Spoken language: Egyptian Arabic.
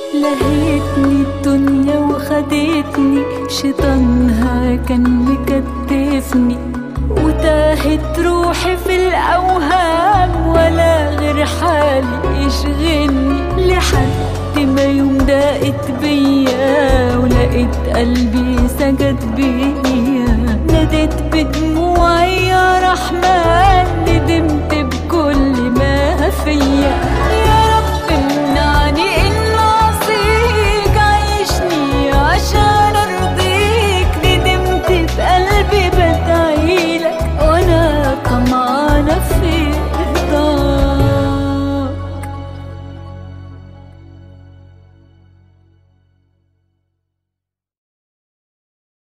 لهيتني الدنيا وخدتني شيطانها كان مكتفني وتاهت روحي في الأوهام ولا غير حالي يشغلني لحد ما يوم ضاقت بيا ولقيت قلبي سجد بيا ناديت بدموعي يا رحمن